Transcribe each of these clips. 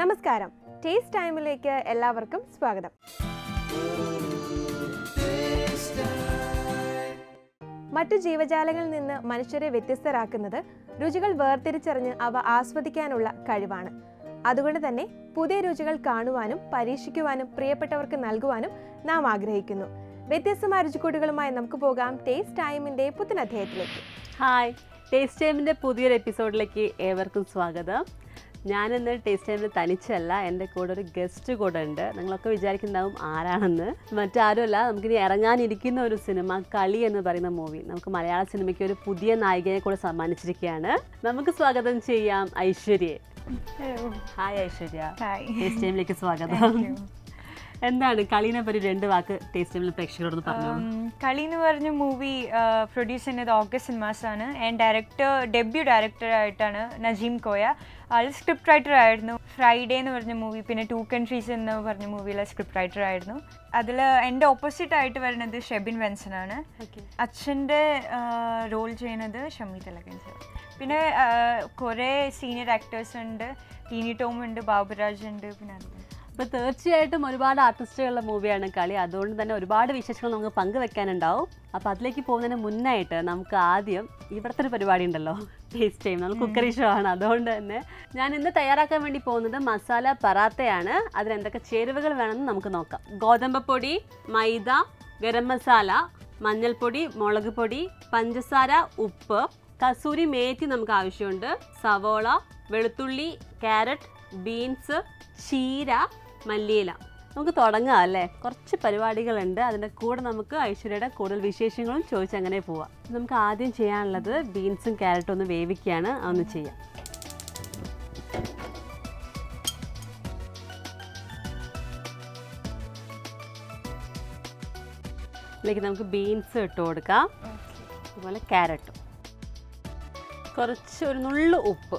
നമസ്കാരം ടേസ്റ്റ് ടൈമിലേക്ക് എല്ലാവർക്കും സ്വാഗതം മറ്റു ജീവജാലങ്ങളിൽ നിന്ന് മനുഷ്യരെ വ്യത്യസ്തരാക്കുന്നത് രുചികൾ വേർതിരിച്ചറിഞ്ഞ് അവ ആസ്വദിക്കാനുള്ള കഴിവാണ് അതുകൊണ്ട് തന്നെ പുതിയ രുചികൾ കാണുവാനും പരീക്ഷിക്കുവാനും പ്രിയപ്പെട്ടവർക്ക് നൽകുവാനും നാം ആഗ്രഹിക്കുന്നു വ്യത്യസ്തമായ രുചിക്കൂട്ടുകളുമായി നമുക്ക് പോകാം ടേസ്റ്റ് ടൈമിന്റെ പുത്തൻ അധ്യായത്തിലേക്ക് ഹായ് ടേസ്റ്റ് ടൈമിൻ്റെ പുതിയൊരു എപ്പിസോഡിലേക്ക് ഏവർക്കും സ്വാഗതം ഞാനിന്ന് ടേസ്റ്റ് ടൈമിൽ തനിച്ചല്ല എൻ്റെ കൂടെ ഒരു ഗസ്റ്റ് കൂടെ ഉണ്ട് നിങ്ങളൊക്കെ വിചാരിക്കുന്നുണ്ടാവും ആരാണെന്ന് മറ്റാരുമല്ല നമുക്കിനി ഇറങ്ങാനിരിക്കുന്ന ഒരു സിനിമ കളി എന്ന് പറയുന്ന മൂവി നമുക്ക് മലയാള സിനിമയ്ക്ക് ഒരു പുതിയ നായികയെ കൂടെ സമ്മാനിച്ചിരിക്കുകയാണ് നമുക്ക് സ്വാഗതം ചെയ്യാം ഐശ്വര്യയെ ഹായ് ഐശ്വര്യ ഹായ് ടേസ്റ്റ് ടൈമിലേക്ക് സ്വാഗതം എന്താണ് കളീനെ പറ്റി രണ്ട് വാക്ക് ടേസ്റ്റ് ടൈമിൽ പ്രേക്ഷകരോട് പറഞ്ഞു കളി എന്ന് പറഞ്ഞ മൂവി പ്രൊഡ്യൂസ് ചെയ്യുന്നത് ഓഗസ്റ്റ് സിനിമാസ് ആണ് ആൻഡ് ഡയറക്ടർ ഡെബ്യൂ ഡയറക്ടർ ആയിട്ടാണ് നജീം കോയ ആൾ സ്ക്രിപ്റ്റ് റൈറ്റർ ആയിരുന്നു ഫ്രൈഡേ എന്ന് പറഞ്ഞ മൂവി പിന്നെ ടു കൺട്രീസ് എന്ന് പറഞ്ഞ മൂവിയിലെ സ്ക്രിപ്റ്റ് റൈറ്റർ ആയിരുന്നു അതിൽ എൻ്റെ ഓപ്പോസിറ്റ് ആയിട്ട് വരുന്നത് ഷെബിൻ വെൻസൺ ആണ് ഓക്കെ അച്ഛൻ്റെ റോൾ ചെയ്യുന്നത് ഷമി തിലകൻ സർ പിന്നെ കുറേ സീനിയർ ആക്ടേഴ്സ് ഉണ്ട് ടീനി ടോം ഉണ്ട് ബാബുരാജ് ഉണ്ട് പിന്നെ അത് അപ്പോൾ തീർച്ചയായിട്ടും ഒരുപാട് ആർട്ടിസ്റ്റുകളുടെ മൂവിയാണ് കളി അതുകൊണ്ട് തന്നെ ഒരുപാട് വിശേഷങ്ങൾ നമുക്ക് പങ്കുവെക്കാനുണ്ടാവും അപ്പോൾ അതിലേക്ക് പോകുന്നതിന് മുന്നായിട്ട് നമുക്ക് ആദ്യം ഇവിടുത്തെ ഒരു പരിപാടി ഉണ്ടല്ലോ ടേസ്റ്റ് ടൈം നമ്മൾ കുക്കറി ഷോ ആണ് അതുകൊണ്ട് തന്നെ ഞാൻ ഇന്ന് തയ്യാറാക്കാൻ വേണ്ടി പോകുന്നത് മസാല പറാത്തയാണ് അതിന് എന്തൊക്കെ ചേരുവകൾ വേണമെന്ന് നമുക്ക് നോക്കാം ഗോതമ്പ് പൊടി മൈദ ഗരം മസാല മഞ്ഞൾപ്പൊടി മുളക് പൊടി പഞ്ചസാര ഉപ്പ് കസൂരി മേത്തി നമുക്ക് ആവശ്യമുണ്ട് സവോള വെളുത്തുള്ളി ക്യാരറ്റ് ബീൻസ് ചീര മല്ലിയില നമുക്ക് തുടങ്ങാം അല്ലേ കുറച്ച് പരിപാടികളുണ്ട് അതിൻ്റെ കൂടെ നമുക്ക് ഐശ്വര്യയുടെ കൂടുതൽ വിശേഷങ്ങളും ചോദിച്ച് അങ്ങനെ പോവാം നമുക്ക് ആദ്യം ചെയ്യാനുള്ളത് ബീൻസും ക്യാരറ്റും ഒന്ന് വേവിക്കുകയാണ് അതൊന്ന് ചെയ്യാം ഇതിലേക്ക് നമുക്ക് ബീൻസ് ഇട്ട് കൊടുക്കാം അതുപോലെ ക്യാരറ്റും കുറച്ച് ഒരു നുള്ളു ഉപ്പ്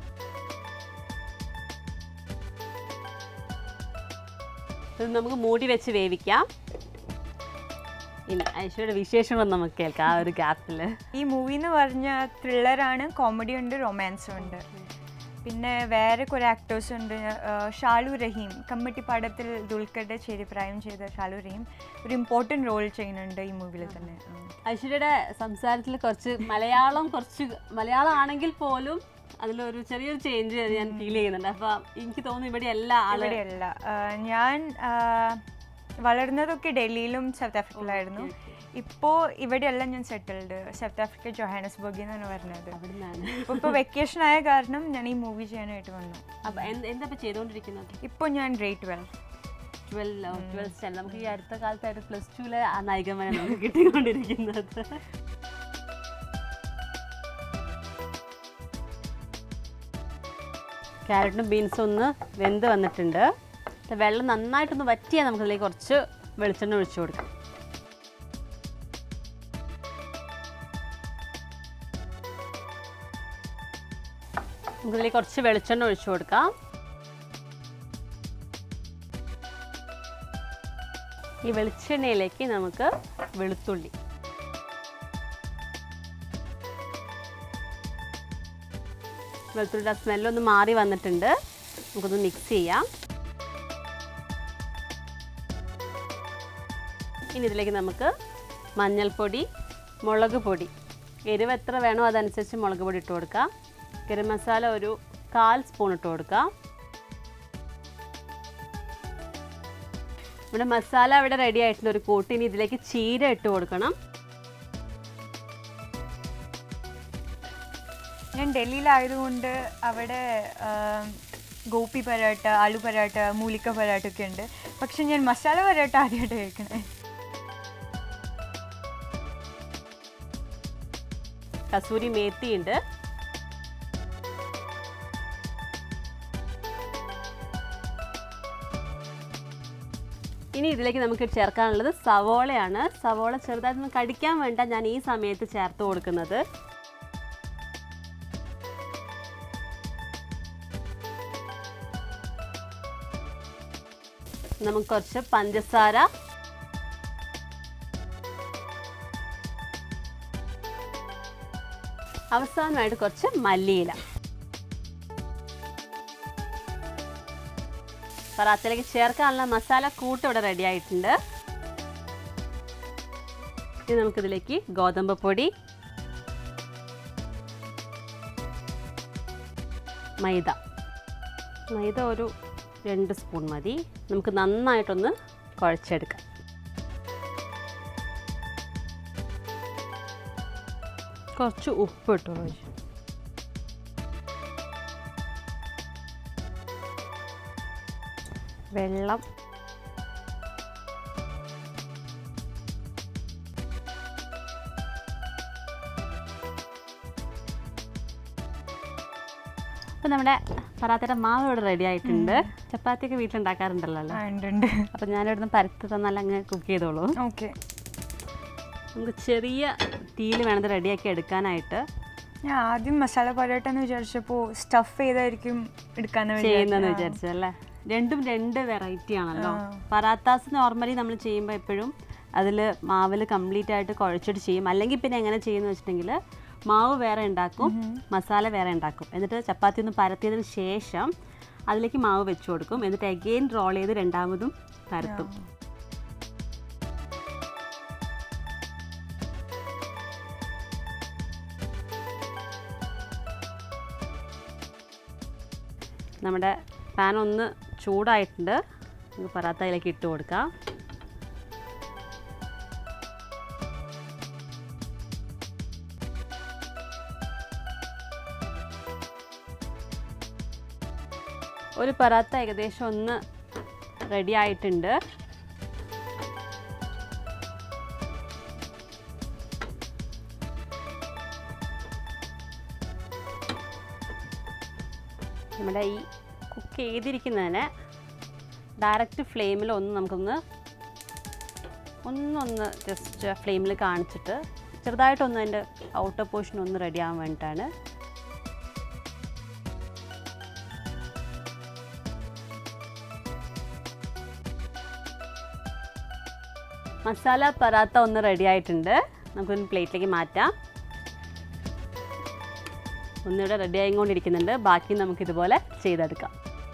ഇത് നമുക്ക് മൂടി വെച്ച് വേവിക്കാം ഇനി ഐശ്വര്യയുടെ വിശേഷങ്ങൾ നമുക്ക് കേൾക്കാം ആ ഒരു ഗ്യാപ്പിൽ ഈ മൂവി എന്ന് പറഞ്ഞ ത്രില്ലറാണ് കോമഡി ഉണ്ട് റൊമാൻസും ഉണ്ട് പിന്നെ വേറെ കുറേ ആക്ടേഴ്സ് ഉണ്ട് ആ, ഷാലു റഹീം കമ്മിറ്റി പാടത്തിൽ ദുൽഖറുടെ ചേരിപ്രായം ചെയ്ത ഷാലു റഹീം ഒരു ഇമ്പോർട്ടൻറ്റ് റോൾ ചെയ്യുന്നുണ്ട് ഈ മൂവിയിൽ തന്നെ ആ. ഐശ്വര്യയുടെ സംസാരത്തിൽ കുറച്ച് മലയാളം കുറച്ച് മലയാളം ആണെങ്കിൽ പോലും അതിലൊരു ചെറിയൊരു ചേഞ്ച് ഞാൻ ഫീൽ ചെയ്യുന്നുണ്ട് അപ്പോൾ എനിക്ക് തോന്നുന്നു ഇവിടെ എല്ലാ ആളും ഇവിടെയല്ല ആ, ഞാൻ ആ, വളർന്നതൊക്കെ ഡൽഹിയിലും സൗത്ത് ആഫ്രിക്കയിലായിരുന്നു ഇപ്പോൾ ഇവിടെയല്ല ഞാൻ സെറ്റിൽഡ് സൗത്ത് ആഫ്രിക്ക ജോഹാനസ്ബർഗിൽ നിന്നാണ് വരുന്നത് അവിടെ നിന്നാണ് ഇപ്പോൾ ഇപ്പോൾ വെക്കേഷൻ ആയ കാരണം ഞാൻ ഈ മൂവി ചെയ്യാനായിട്ട് വന്നു അപ്പോൾ എന്താ ഇപ്പോൾ ചെയ്തുകൊണ്ടിരിക്കുന്നത് ഇപ്പോൾ ഞാൻ great twelve twelve twelve stand നമുക്ക് ഈ അടുത്ത കാലത്തായിട്ട് പ്ലസ് ടുവിലെ ആ നായികമാരെ നമുക്ക് കിട്ടിക്കൊണ്ടിരിക്കുന്നത് ക്യാരറ്റും ബീൻസും ഒന്ന് വെന്ത് വന്നിട്ടുണ്ട് ഇത് വെള്ളം നന്നായിട്ടൊന്ന് വറ്റിയാൽ നമുക്കതിലേക്ക് കുറച്ച് വെളിച്ചെണ്ണ ഒഴിച്ചു കൊടുക്കാം നമുക്കതിലേക്ക് കുറച്ച് വെളിച്ചെണ്ണ ഒഴിച്ചു കൊടുക്കാം ഈ വെളിച്ചെണ്ണയിലേക്ക് നമുക്ക് വെളുത്തുള്ളി വെളുത്തുള്ളിയുടെ സ്മെല്ലൊന്ന് മാറി വന്നിട്ടുണ്ട് നമുക്കൊന്ന് മിക്സ് ചെയ്യാം ഇനി ഇതിലേക്ക് നമുക്ക് മഞ്ഞൾപ്പൊടി മുളക് പൊടി എരിവ് എത്ര വേണോ അതനുസരിച്ച് മുളക് പൊടി ഇട്ട് കൊടുക്കാം ഗരം മസാല ഒരു കാൽ സ്പൂൺ ഇട്ട് കൊടുക്കാം നമ്മുടെ മസാല അവിടെ റെഡി ആയിട്ടുണ്ട് ഒരു കൂട്ട് ഇനി ഇതിലേക്ക് ചീര ഇട്ട് കൊടുക്കണം ഞാൻ ഡൽഹിയിലായതുകൊണ്ട് അവിടെ ആ, ഗോപി പരാട്ട ആലു പരാട്ട മൂലിക്ക പരാട്ട ഒക്കെ ഉണ്ട് പക്ഷെ ഞാൻ മസാല പരാട്ട ആദ്യമായിട്ട് കഴിക്കണേ കസൂരി മേത്തി ഉണ്ട് ഇനി ഇതിലേക്ക് നമുക്ക് ചേർക്കാനുള്ളത് സവോളയാണ് സവോള ചെറുതായിട്ടൊന്ന് കടിക്കാൻ വേണ്ട ഞാൻ ഈ സമയത്ത് ചേർത്ത് കൊടുക്കുന്നത് നമുക്ക് കുറച്ച് പഞ്ചസാര അവസാനമായിട്ട് കുറച്ച് മല്ലിയില പറാത്തയിലേക്ക് ചേർക്കാനുള്ള മസാല കൂട്ട് ഇവിടെ റെഡി ആയിട്ടുണ്ട് ഇനി നമുക്കിതിലേക്ക് ഗോതമ്പ് പൊടി മൈദ മൈദ ഒരു രണ്ട് സ്പൂൺ മതി നമുക്ക് നന്നായിട്ടൊന്ന് കുഴച്ചെടുക്കാം കുറച്ച് ഉപ്പ് ഇട്ടു കഴിച്ചു വെള്ളം അപ്പം നമ്മുടെ പറാത്തയുടെ മാവ് ഇവിടെ റെഡി ആയിട്ടുണ്ട് ചപ്പാത്തിയൊക്കെ വീട്ടിലുണ്ടാക്കാറുണ്ടല്ലോ അല്ലേ ആ ഉണ്ട് ഉണ്ട് അപ്പം ഞാനിവിടുന്ന് പരത്ത് തന്നാൽ അങ്ങ് കുക്ക് ചെയ്തോളൂ ഓക്കെ നമുക്ക് ചെറിയ തീയിൽ വേണത് റെഡിയാക്കി എടുക്കാനായിട്ട് ഞാൻ ആദ്യം മസാല പൊറോട്ട എന്ന് വിചാരിച്ചപ്പോൾ സ്റ്റഫ് ചെയ്തായിരിക്കും എടുക്കാന്ന് ചെയ്യുന്നതെന്ന് വിചാരിച്ചു. വിചാരിച്ചല്ലേ രണ്ടും രണ്ട് വെറൈറ്റി ആണല്ലോ ആ. പറാത്താസ് നോർമലി നമ്മൾ ചെയ്യുമ്പോൾ എപ്പോഴും അതിൽ മാവിൽ കംപ്ലീറ്റ് ആയിട്ട് കുഴച്ചിട്ട് ചെയ്യും അല്ലെങ്കിൽ പിന്നെ എങ്ങനെ ചെയ്യുന്നു വെച്ചിട്ടുണ്ടെങ്കിൽ മാവ് വേറെ ഉണ്ടാക്കും മസാല വേറെ ഉണ്ടാക്കും എന്നിട്ട് ചപ്പാത്തി ഒന്ന് പരത്തിയതിന് ശേഷം അതിലേക്ക് മാവ് വെച്ച് കൊടുക്കും എന്നിട്ട് അഗെയിൻ റോൾ ചെയ്ത് രണ്ടാമതും പരത്തും നമ്മുടെ പാൻ ഒന്ന് ചൂടായിട്ടുണ്ട് നമുക്ക് പറാത്ത അതിലേക്ക് ഇട്ട് കൊടുക്കാം ഒരു പറാത്ത ഏകദേശം ഒന്ന് റെഡി ആയിട്ടുണ്ട് നമ്മുടെ ഈ കുക്ക് ചെയ്തിരിക്കുന്നതിന് ഡയറക്റ്റ് ഫ്ലെയിമിൽ ഒന്ന് നമുക്കൊന്ന് ഒന്നൊന്ന് ജസ്റ്റ് ഫ്ലെയിമിൽ കാണിച്ചിട്ട് ചെറുതായിട്ടൊന്ന് അതിൻ്റെ ഔട്ടർ പോർഷൻ ഒന്ന് റെഡി ആവാൻ വേണ്ടിയിട്ടാണ് മസാല പറാത്ത ഒന്ന് റെഡി ആയിട്ടുണ്ട് നമുക്കൊന്ന് പ്ലേറ്റിലേക്ക് മാറ്റാം ഒന്നിവിടെ റെഡി ആയിക്കൊണ്ടിരിക്കുന്നുണ്ട് ബാക്കി നമുക്ക് ഇതുപോലെ ചെയ്തെടുക്കാം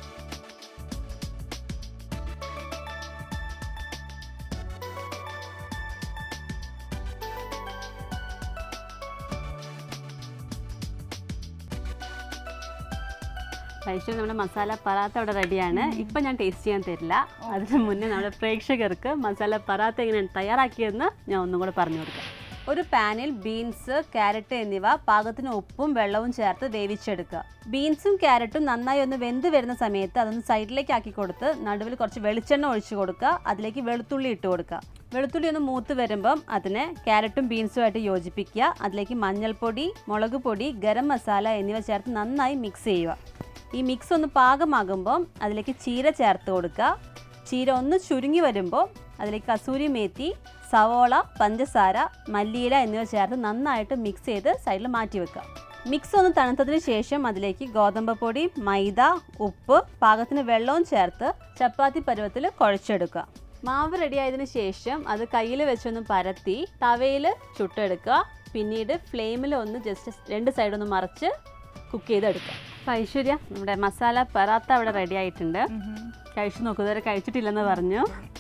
കഴിച്ചു നമ്മുടെ മസാല പറാത്ത ഇവിടെ റെഡിയാണ് ഇപ്പം ഞാൻ ടേസ്റ്റ് ചെയ്യാൻ തരില്ല അതിന് മുന്നേ നമ്മുടെ പ്രേക്ഷകർക്ക് മസാല പറാത്ത എങ്ങനെയാണ് തയ്യാറാക്കിയതെന്ന് ഞാൻ ഒന്നും കൂടെ പറഞ്ഞു കൊടുക്കാം ഒരു പാനിൽ ബീൻസ് ക്യാരറ്റ് എന്നിവ പാകത്തിന് ഉപ്പും വെള്ളവും ചേർത്ത് വേവിച്ചെടുക്കുക ബീൻസും ക്യാരറ്റും നന്നായി ഒന്ന് വെന്ത് വരുന്ന സമയത്ത് അതൊന്ന് സൈഡിലേക്ക് ആക്കി കൊടുത്ത് നടുവിൽ കുറച്ച് വെളിച്ചെണ്ണ ഒഴിച്ചു കൊടുക്കുക അതിലേക്ക് വെളുത്തുള്ളി ഇട്ട് കൊടുക്കുക വെളുത്തുള്ളി ഒന്ന് മൂത്ത് വരുമ്പം അതിനെ ക്യാരറ്റും ബീൻസുമായിട്ട് യോജിപ്പിക്കുക അതിലേക്ക് മഞ്ഞൾപ്പൊടി മുളക് പൊടി ഗരം മസാല എന്നിവ ചേർത്ത് നന്നായി മിക്സ് ചെയ്യുക ഈ മിക്സ് ഒന്ന് പാകമാകുമ്പോൾ അതിലേക്ക് ചീര ചേർത്ത് കൊടുക്കുക ചീര ഒന്ന് ചുരുങ്ങി വരുമ്പോൾ അതിലേക്ക് കസൂരി മേത്തി സവോള പഞ്ചസാര മല്ലിയില എന്നിവ ചേർത്ത് നന്നായിട്ട് മിക്സ് ചെയ്ത് സൈഡിൽ മാറ്റി വെക്കുക മിക്സ് ഒന്ന് തണുത്തതിന് ശേഷം അതിലേക്ക് ഗോതമ്പ് പൊടി മൈദ ഉപ്പ് പാകത്തിന് വെള്ളവും ചേർത്ത് ചപ്പാത്തി പരുവത്തിൽ കുഴച്ചെടുക്കുക മാവ് റെഡി ആയതിനു ശേഷം അത് കയ്യിൽ വെച്ചൊന്ന് പരത്തി തവയിൽ ചുട്ടെടുക്കുക പിന്നീട് ഫ്ലെയിമിൽ ഒന്ന് ജസ്റ്റ് രണ്ട് സൈഡൊന്ന് മറിച്ച് കുക്ക് ചെയ്തെടുക്കുക അപ്പോൾ ഐശ്വര്യ നമ്മുടെ മസാല പറാത്ത അവിടെ റെഡി ആയിട്ടുണ്ട് കഴിച്ചു നോക്കൂ ഇതുവരെ കഴിച്ചിട്ടില്ലെന്ന് പറഞ്ഞു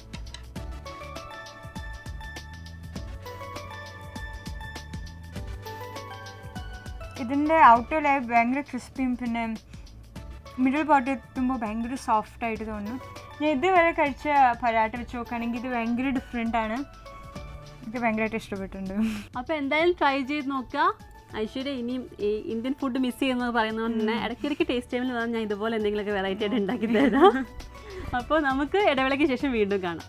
ഇതിൻ്റെ ഔട്ടർ ലെയർ ഭയങ്കര ക്രിസ്പിയും പിന്നെ മിഡിൽ പാർട്ട് എത്തുമ്പോൾ ഭയങ്കര സോഫ്റ്റ് ആയിട്ട് തോന്നുന്നു ഞാൻ ഇതുവരെ കഴിച്ച പരാട്ട വെച്ച് നോക്കുകയാണെങ്കിൽ ഇത് ഭയങ്കര ഡിഫറെൻ്റ് ആണ് എനിക്ക് ഭയങ്കരമായിട്ട് ഇഷ്ടപ്പെട്ടിട്ടുണ്ട് അപ്പോൾ എന്തായാലും ട്രൈ ചെയ്ത് നോക്കുക ഐശ്വര്യ ഇനിയും ഈ ഇന്ത്യൻ ഫുഡ് മിസ് ചെയ്യുന്നത് പറയുന്നതുകൊണ്ട് തന്നെ ഇടയ്ക്കിടയ്ക്ക് ടേസ്റ്റ് ടൈമിൽ വന്നാൽ ഞാൻ ഇതുപോലെ എന്തെങ്കിലുമൊക്കെ വെറൈറ്റി ആയിട്ട് ഉണ്ടാക്കി തരാം അപ്പോൾ നമുക്ക് ഇടവേളയ്ക്ക് ശേഷം വീണ്ടും കാണാം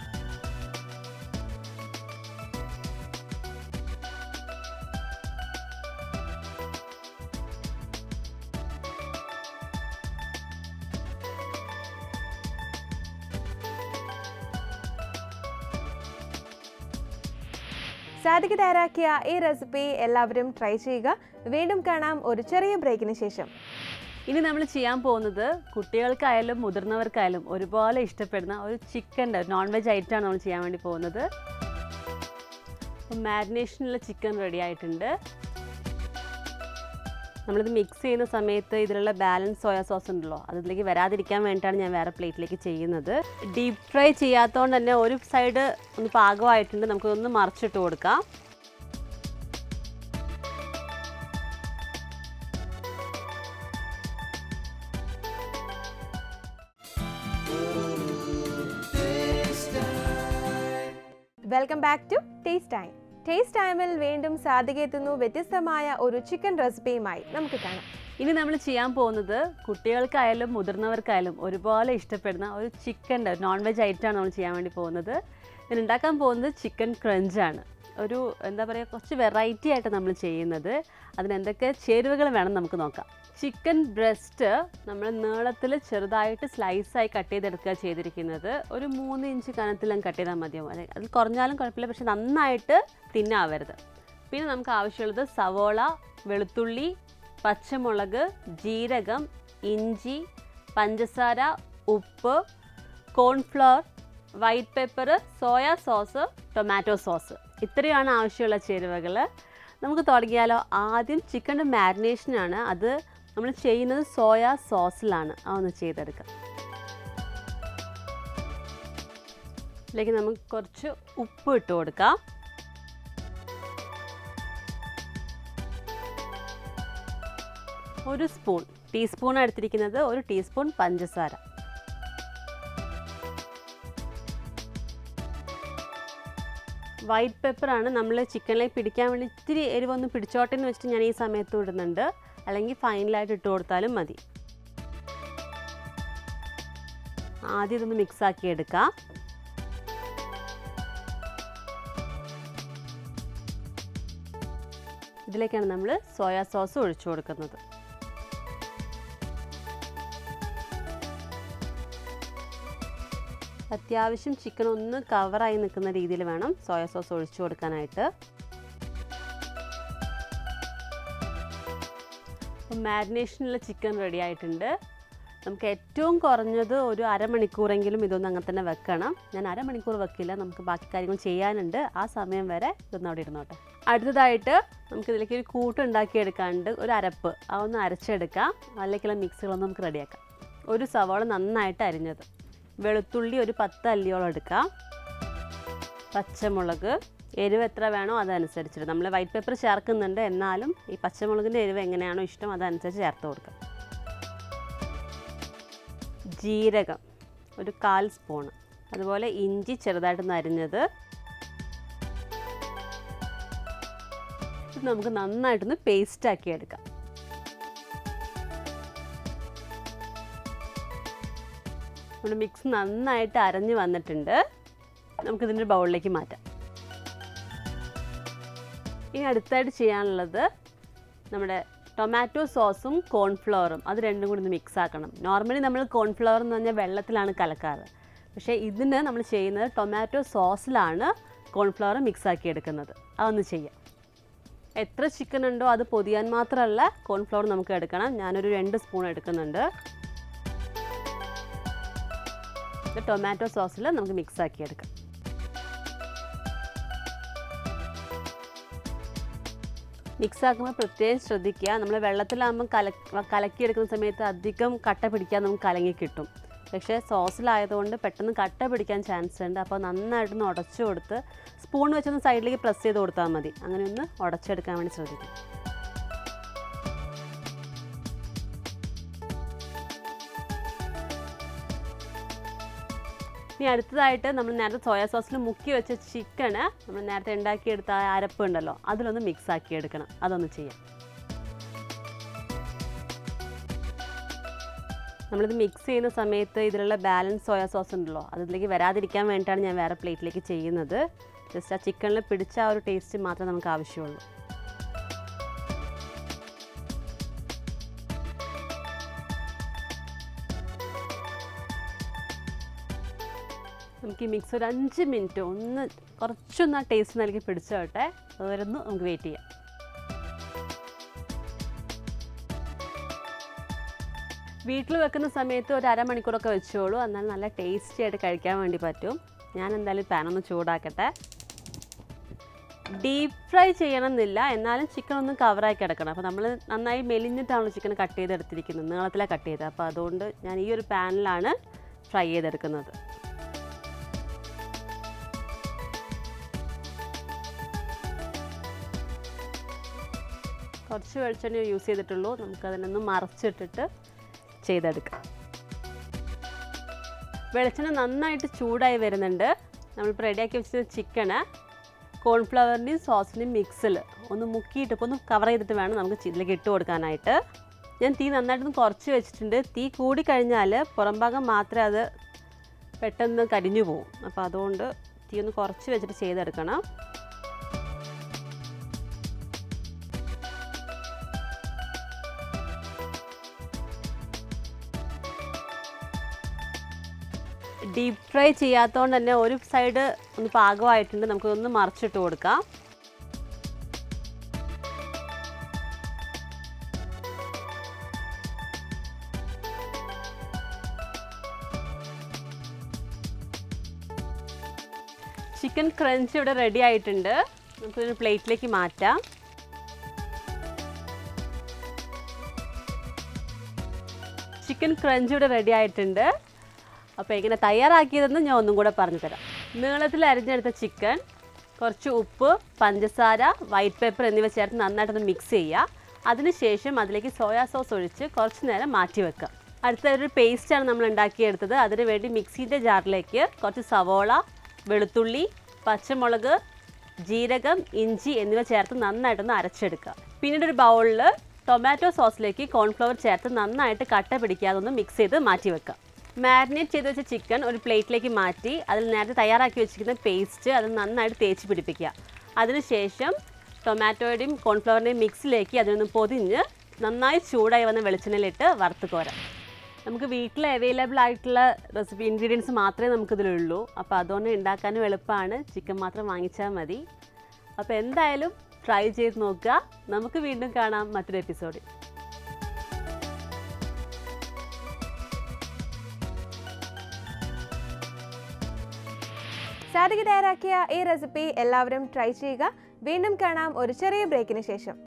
സാദിക്ക് തയ്യാറാക്കിയ ഈ റെസിപ്പി എല്ലാവരും ട്രൈ ചെയ്യുക വീണ്ടും കാണാം ഒരു ചെറിയ ബ്രേക്കിന് ശേഷം ഇനി നമ്മൾ ചെയ്യാൻ പോകുന്നത് കുട്ടികൾക്കായാലും മുതിർന്നവർക്കായാലും ഒരുപോലെ ഇഷ്ടപ്പെടുന്ന ഒരു ചിക്കൻ്റെ നോൺ വെജ് ഐറ്റമാണ് നമ്മൾ ചെയ്യാൻ വേണ്ടി പോകുന്നത് മാരിനേഷനുള്ള ചിക്കൻ റെഡി ആയിട്ടുണ്ട് നമ്മളിത് മിക്സ് ചെയ്യുന്ന സമയത്ത് ഇതിലുള്ള ബാലൻസ് സോയാ സോസ് ഉണ്ടല്ലോ അതിലേക്ക് വരാതിരിക്കാൻ വേണ്ടിയിട്ടാണ് ഞാൻ വേറെ പ്ലേറ്റിലേക്ക് ചെയ്യുന്നത് ഡീപ് ഫ്രൈ ചെയ്യാത്തതുകൊണ്ട് തന്നെ ഒരു സൈഡ് ഒന്ന് പാകമായിട്ടുണ്ട് നമുക്കൊന്ന് മറിച്ചിട്ട് കൊടുക്കാം welcome back to Taste Time Taste ടൈമിൽ വീണ്ടും സാധിക എത്തുന്നു വ്യത്യസ്തമായ ഒരു ചിക്കൻ റെസിപ്പിയുമായി നമുക്ക് കാണാം ഇനി നമ്മൾ ചെയ്യാൻ പോകുന്നത് കുട്ടികൾക്കായാലും മുതിർന്നവർക്കായാലും ഒരുപോലെ ഇഷ്ടപ്പെടുന്ന ഒരു ചിക്കൻ്റെ നോൺ വെജ് ഐറ്റമാണ് നമ്മൾ ചെയ്യാൻ വേണ്ടി പോകുന്നത് ഇതിന് ഉണ്ടാക്കാൻ പോകുന്നത് ചിക്കൻ ക്രഞ്ചാണ് ഒരു എന്താ പറയുക കുറച്ച് വെറൈറ്റി ആയിട്ട് നമ്മൾ ചെയ്യുന്നത് അതിന് എന്തൊക്കെ ചേരുവകൾ വേണം നമുക്ക് നോക്കാം ചിക്കൻ ബ്രസ്റ്റ് നമ്മൾ നീളത്തിൽ ചെറുതായിട്ട് സ്ലൈസായി കട്ട് ചെയ്തെടുക്കുക ചെയ്തിരിക്കുന്നത് ഒരു മൂന്ന് ഇഞ്ച് കനത്തിലും കട്ട് ചെയ്താൽ മതിയാവും അല്ലെ അതിൽ കുറഞ്ഞാലും കുഴപ്പമില്ല പക്ഷെ നന്നായിട്ട് തിന്നാവരുത് പിന്നെ നമുക്ക് ആവശ്യമുള്ളത് സവോള വെളുത്തുള്ളി പച്ചമുളക് ജീരകം ഇഞ്ചി പഞ്ചസാര ഉപ്പ് cornflour white pepper soya sauce tomato sauce ഇത്രയാണ് ആവശ്യമുള്ള ചേരുവകൾ നമുക്ക് തുടങ്ങിയാലോ ആദ്യം ചിക്കൻ്റെ മാരിനേഷനാണ് അത് നമ്മൾ ചെയ്യുന്നത് സോയ സോസിലാണ് അതൊന്ന് ചെയ്തെടുക്കാം ഇതിലേക്ക് നമുക്ക് കുറച്ച് ഉപ്പ് ഇട്ട് കൊടുക്കാം ഒരു സ്പൂൺ ടീസ്പൂൺ എടുത്തിരിക്കുന്നത് ഒരു ടീസ്പൂൺ പഞ്ചസാര വൈറ്റ് പെപ്പറാണ് നമ്മൾ ചിക്കനിലേക്ക് പിടിക്കാൻ വേണ്ടി ഇത്തിരി എരിവൊന്ന് പിടിച്ചോട്ടെ എന്ന് വെച്ചിട്ട് ഞാൻ ഈ സമയത്ത് ഇടുന്നുണ്ട് അല്ലെങ്കിൽ ഫൈനലായിട്ട് ഇട്ട് കൊടുത്താലും മതി ആദ്യം ഇതൊന്ന് മിക്സ് ആക്കി എടുക്കാം ഇതിലേക്കാണ് നമ്മൾ സോയാ സോസ് ഒഴിച്ചു കൊടുക്കുന്നത് അത്യാവശ്യം ചിക്കൻ ഒന്ന് കവറായി നിൽക്കുന്ന രീതിയിൽ വേണം സോയ സോസ് ഒഴിച്ചു കൊടുക്കാനായിട്ട് അപ്പം മാരിനേഷനുള്ള ചിക്കൻ റെഡി ആയിട്ടുണ്ട് നമുക്ക് ഏറ്റവും കുറഞ്ഞത് ഒരു അരമണിക്കൂറെങ്കിലും ഇതൊന്ന് അങ്ങനെ തന്നെ വെക്കണം ഞാൻ അരമണിക്കൂർ വെക്കില്ല നമുക്ക് ബാക്കി കാര്യങ്ങൾ ചെയ്യാനുണ്ട് ആ സമയം വരെ ഇതൊന്ന് അവിടെ ഇരുന്നോട്ടെ അടുത്തതായിട്ട് നമുക്ക് ഇതിലേക്ക് ഒരു കൂട്ട് ഉണ്ടാക്കിയെടുക്കാണ്ട് ഒരു അരപ്പ് അതൊന്ന് അരച്ചെടുക്കാം അതിലേക്കുള്ള മിക്സുകളൊന്നും നമുക്ക് റെഡിയാക്കാം ഒരു സവാള നന്നായിട്ട് അരിഞ്ഞത് വെളുത്തുള്ളി ഒരു പത്ത് അല്ലിയോളം എടുക്കാം പച്ചമുളക് എരിവ് എത്ര വേണോ അതനുസരിച്ചിട്ട് നമ്മൾ വൈറ്റ് പേപ്പർ ചേർക്കുന്നുണ്ട് എന്നാലും ഈ പച്ചമുളകിൻ്റെ എരിവ് എങ്ങനെയാണോ ഇഷ്ടം അതനുസരിച്ച് ചേർത്ത് കൊടുക്കാം ജീരകം ഒരു കാൽ സ്പൂണ് അതുപോലെ ഇഞ്ചി ചെറുതായിട്ടൊന്ന് അരിഞ്ഞത് ഇത് നമുക്ക് നന്നായിട്ടൊന്ന് പേസ്റ്റ് ആക്കി എടുക്കാം നമ്മുടെ മിക്സ് നന്നായിട്ട് അരഞ്ഞ് വന്നിട്ടുണ്ട് നമുക്കിതിൻ്റെ ബൗളിലേക്ക് മാറ്റാം ഇനി അടുത്തായിട്ട് ചെയ്യാനുള്ളത് നമ്മുടെ ടൊമാറ്റോ സോസും കോൺഫ്ലവറും അത് രണ്ടും കൂടി ഒന്ന് മിക്സ് ആക്കണം നോർമലി നമ്മൾ കോൺഫ്ലവർ എന്ന് പറഞ്ഞാൽ വെള്ളത്തിലാണ് കലക്കാറ് പക്ഷേ ഇതിന് നമ്മൾ ചെയ്യുന്നത് ടൊമാറ്റോ സോസിലാണ് കോൺഫ്ലവർ മിക്സ് ആക്കി എടുക്കുന്നത് അതൊന്ന് ചെയ്യാം എത്ര ചിക്കൻ ഉണ്ടോ അത് പൊതിയാൻ മാത്രമല്ല കോൺഫ്ലവർ നമുക്ക് എടുക്കണം ഞാനൊരു രണ്ട് സ്പൂൺ എടുക്കുന്നുണ്ട് ഇത് ടൊമാറ്റോ സോസിൽ നമുക്ക് മിക്സ് ആക്കി എടുക്കാം മിക്സ് ആക്കുമ്പോൾ പ്രത്യേകം ശ്രദ്ധിക്കുക നമ്മൾ വെള്ളത്തിലാകുമ്പോൾ കല കലക്കിയെടുക്കുന്ന സമയത്ത് അധികം കട്ട പിടിക്കാൻ നമുക്ക് കലങ്ങി കിട്ടും പക്ഷേ സോസിലായതുകൊണ്ട് പെട്ടെന്ന് കട്ട പിടിക്കാൻ ചാൻസ് ഉണ്ട് അപ്പോൾ നന്നായിട്ടൊന്ന് ഉടച്ചു കൊടുത്ത് സ്പൂൺ വെച്ചൊന്ന് സൈഡിലേക്ക് പ്രസ് ചെയ്ത് കൊടുത്താൽ മതി അങ്ങനെ ഒന്ന് ഉടച്ചെടുക്കാൻ വേണ്ടി ശ്രദ്ധിക്കും ഇനി അടുത്തതായിട്ട് നമ്മൾ നേരത്തെ സോയാ സോസിൽ മുക്കി വെച്ച ചിക്കന് നമ്മൾ നേരത്തെ ഉണ്ടാക്കിയെടുത്ത ആ അരപ്പ് ഉണ്ടല്ലോ അതിലൊന്ന് മിക്സ് ആക്കി എടുക്കണം അതൊന്ന് ചെയ്യാം നമ്മളിത് മിക്സ് ചെയ്യുന്ന സമയത്ത് ഇതിലുള്ള ബാലൻസ് സോയാ സോസ് ഉണ്ടല്ലോ അതിലേക്ക് വരാതിരിക്കാൻ വേണ്ടിയിട്ടാണ് ഞാൻ വേറെ പ്ലേറ്റിലേക്ക് ചെയ്യുന്നത് ജസ്റ്റ് ആ ചിക്കനിൽ പിടിച്ച ആ ഒരു ടേസ്റ്റ് മാത്രമേ നമുക്ക് ആവശ്യമുള്ളൂ നമുക്ക് ഈ മിക്സ് ഒരു അഞ്ച് മിനിറ്റ് ഒന്ന് കുറച്ചൊന്ന് ആ ടേസ്റ്റ് നൽകി പിടിച്ചോട്ടെ അതുവരെ ഒന്ന് നമുക്ക് വെയിറ്റ് ചെയ്യാം വീട്ടിൽ വെക്കുന്ന സമയത്ത് ഒരു അരമണിക്കൂറൊക്കെ വെച്ചോളൂ എന്നാൽ നല്ല ടേസ്റ്റി ആയിട്ട് കഴിക്കാൻ വേണ്ടി പറ്റും ഞാൻ എന്തായാലും പാനൊന്ന് ചൂടാക്കട്ടെ ഡീപ്പ് ഫ്രൈ ചെയ്യണമെന്നില്ല എന്നാലും ചിക്കൻ ഒന്ന് കവറായി കിടക്കണം അപ്പോൾ നമ്മൾ നന്നായി മെലിഞ്ഞിട്ടാണല്ലോ ചിക്കൻ കട്ട് ചെയ്തെടുത്തിരിക്കുന്നത് നീളത്തിലാണ് കട്ട് ചെയ്തത് അപ്പോൾ അതുകൊണ്ട് ഞാൻ ഈ ഒരു പാനിലാണ് ഫ്രൈ ചെയ്തെടുക്കുന്നത് കുറച്ച് വെളിച്ചെണ്ണ യൂസ് ചെയ്തിട്ടുള്ളൂ നമുക്കതിനൊന്ന് മറച്ചിട്ടിട്ട് ചെയ്തെടുക്കാം വെളിച്ചെണ്ണ നന്നായിട്ട് ചൂടായി വരുന്നുണ്ട് നമ്മളിപ്പോൾ റെഡിയാക്കി വെച്ചിരുന്ന ചിക്കന് കോൺഫ്ലവറിൻ്റെയും സോസിൻ്റെയും മിക്സിൽ ഒന്ന് മുക്കിയിട്ട് ഇപ്പോൾ ഒന്ന് കവർ ചെയ്തിട്ട് വേണം നമുക്ക് ഇതിലേക്ക് ഇട്ട് കൊടുക്കാനായിട്ട് ഞാൻ തീ നന്നായിട്ടൊന്ന് കുറച്ച് വെച്ചിട്ടുണ്ട് തീ കൂടി കഴിഞ്ഞാൽ പുറം ഭാഗം മാത്രമേ അത് പെട്ടെന്ന് കരിഞ്ഞു പോകും അപ്പോൾ അതുകൊണ്ട് തീ ഒന്ന് കുറച്ച് വെച്ചിട്ട് ചെയ്തെടുക്കണം ഡീപ്പ് ഫ്രൈ ചെയ്യാത്തതുകൊണ്ട് തന്നെ ഒരു സൈഡ് ഒന്ന് പാകമായിട്ടുണ്ട് നമുക്കൊന്ന് മറിച്ചിട്ട് കൊടുക്കാം ചിക്കൻ ക്രഞ്ച് ഇവിടെ റെഡി ആയിട്ടുണ്ട് നമുക്കൊരു പ്ലേറ്റിലേക്ക് മാറ്റാം ചിക്കൻ ക്രഞ്ച് ഇവിടെ റെഡി ആയിട്ടുണ്ട് അപ്പോൾ എങ്ങനെ തയ്യാറാക്കിയതെന്ന് ഞാൻ ഒന്നും കൂടെ പറഞ്ഞു തരാം നീളത്തിൽ അരിഞ്ഞെടുത്ത ചിക്കൻ കുറച്ച് ഉപ്പ് പഞ്ചസാര വൈറ്റ് പേപ്പർ എന്നിവ ചേർത്ത് നന്നായിട്ടൊന്ന് മിക്സ് ചെയ്യുക അതിനുശേഷം അതിലേക്ക് സോയാ സോസ് ഒഴിച്ച് കുറച്ച് നേരം മാറ്റി വെക്കുക അടുത്ത ഒരു പേസ്റ്റാണ് നമ്മൾ ഉണ്ടാക്കിയെടുത്തത് അതിന് വേണ്ടി മിക്സിൻ്റെ ജാറിലേക്ക് കുറച്ച് സവോള വെളുത്തുള്ളി പച്ചമുളക് ജീരകം ഇഞ്ചി എന്നിവ ചേർത്ത് നന്നായിട്ടൊന്ന് അരച്ചെടുക്കുക പിന്നീട് ഒരു ബൗളിൽ ടൊമാറ്റോ സോസിലേക്ക് കോൺഫ്ലവർ ചേർത്ത് നന്നായിട്ട് കട്ട പിടിക്കാതെ ഒന്ന് മിക്സ് ചെയ്ത് മാറ്റി വെക്കുക മാരിനേറ്റ് ചെയ്ത് വെച്ച ചിക്കൻ ഒരു പ്ലേറ്റിലേക്ക് മാറ്റി അതിൽ നേരത്തെ തയ്യാറാക്കി വെച്ചിരിക്കുന്ന പേസ്റ്റ് അത് നന്നായിട്ട് തേച്ച് പിടിപ്പിക്കുക അതിനുശേഷം ടൊമാറ്റോയുടെയും കോൺഫ്ലവറിൻ്റെയും മിക്സിലേക്ക് അതിനൊന്ന് പൊതിഞ്ഞ് നന്നായി ചൂടായി വന്ന വെളിച്ചെണ്ണയിലിട്ട് വറുത്ത് കോരാം നമുക്ക് വീട്ടിൽ അവൈലബിൾ ആയിട്ടുള്ള റെസിപ്പി ഇൻഗ്രീഡിയൻസ് മാത്രമേ നമുക്കിതിലുള്ളൂ അപ്പോൾ അതുകൊണ്ട് ഉണ്ടാക്കാനും എളുപ്പമാണ് ചിക്കൻ മാത്രം വാങ്ങിച്ചാൽ മതി അപ്പോൾ എന്തായാലും ട്രൈ ചെയ്ത് നോക്കുക നമുക്ക് വീണ്ടും കാണാം മറ്റൊരു എപ്പിസോഡിൽ സാധിക തയ്യാറാക്കിയ ഈ റെസിപ്പി എല്ലാവരും ട്രൈ ചെയ്യുക വീണ്ടും കാണാം ഒരു ചെറിയ ബ്രേക്കിന് ശേഷം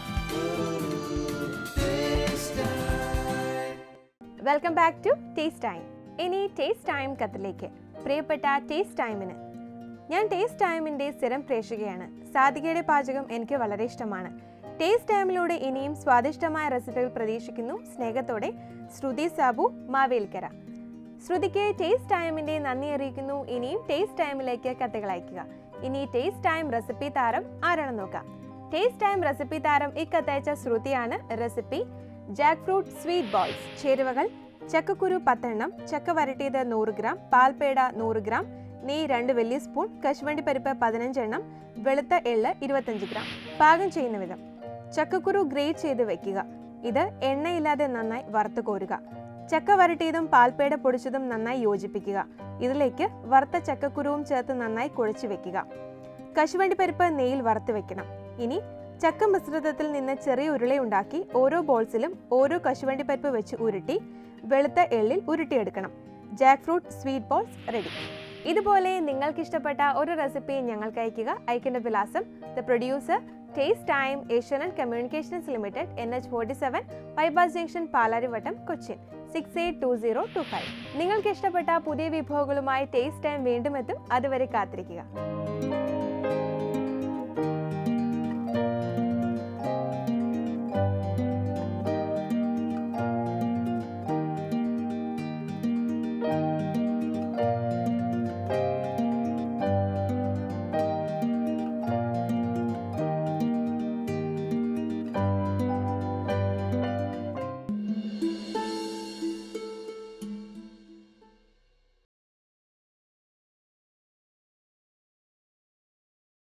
welcome back to Taste Time ഇനി ടേസ്റ്റ് ടൈം കത്തിലേക്ക് പ്രിയപ്പെട്ട ടേസ്റ്റ് ടൈമിന് ഞാൻ ടേസ്റ്റ് ടൈമിൻ്റെ സ്ഥിരം പ്രേക്ഷകയാണ് സാധികയുടെ പാചകം എനിക്ക് വളരെ ഇഷ്ടമാണ് ടേസ്റ്റ് ടൈമിലൂടെ ഇനിയും സ്വാദിഷ്ടമായ റെസിപ്പികൾ പ്രതീക്ഷിക്കുന്നു സ്നേഹത്തോടെ ശ്രുതി സാബു മാവേലിക്കര ശ്രുതിക്ക് ടേസ്റ്റ് ടൈമിന്റെ നന്ദി അറിയിക്കുന്നു ഇനിയും ടേസ്റ്റ് ടൈമിലേക്ക് കത്തുകൾ അയക്കുക ഇനി ടേസ്റ്റ് ടൈം റെസിപ്പി താരം ആരാണെന്ന് നോക്കാം ടേസ്റ്റ് ടൈം റെസിപ്പി താരം ഇക്കത്തയച്ച ശ്രുതിയാണ് recipe jackfruit sweet balls ചേരുവകൾ ചക്കക്കുരു പത്തെണ്ണം ചക്ക വരട്ടിയത് നൂറ് ഗ്രാം പാൽപേട നൂറ് ഗ്രാം നെയ്യ് രണ്ട് വലിയ സ്പൂൺ കശുവണ്ടി പരിപ്പ് പതിനഞ്ചെണ്ണം വെളുത്ത എള്ള് ഇരുപത്തഞ്ച് ഗ്രാം പാകം ചെയ്യുന്ന വിധം ചക്കക്കുരു ഗ്രേറ്റ് ചെയ്ത് വെക്കുക ഇത് എണ്ണയില്ലാതെ നന്നായി വറുത്ത് കോരുക ചക്ക വരട്ടിയതും പാൽപ്പേട പൊടിച്ചതും നന്നായി യോജിപ്പിക്കുക ഇതിലേക്ക് വറുത്ത ചക്കക്കുരുവും ചേർത്ത് നന്നായി കുഴച്ചു വെക്കുക കശുവണ്ടി പരിപ്പ് നെയ്യിൽ വറുത്ത് വെക്കണം ഇനി ചക്ക മിശ്രിതത്തിൽ നിന്ന് ചെറിയ ഉരുളയുണ്ടാക്കി ഓരോ ബോൾസിലും ഓരോ കശുവണ്ടി പരിപ്പ് വെച്ച് ഉരുട്ടി വെളുത്ത എള്ളിൽ ഉരുട്ടിയെടുക്കണം jackfruit sweet balls ready ഇതുപോലെ നിങ്ങൾക്ക് ഇഷ്ടപ്പെട്ട ഒരു റെസിപ്പി ഞങ്ങൾക്ക് അയയ്ക്കുക അയക്കേണ്ട വിലാസം the producer taste time Asianet communications limited N H forty seven bypass junction Palarivattom Cochin six eight two zero two five നിങ്ങൾക്ക് ഇഷ്ടപ്പെട്ട പുതിയ വിഭവങ്ങളുമായി ടേസ്റ്റ് ടൈം വീണ്ടും എത്തും അതുവരെ കാത്തിരിക്കുക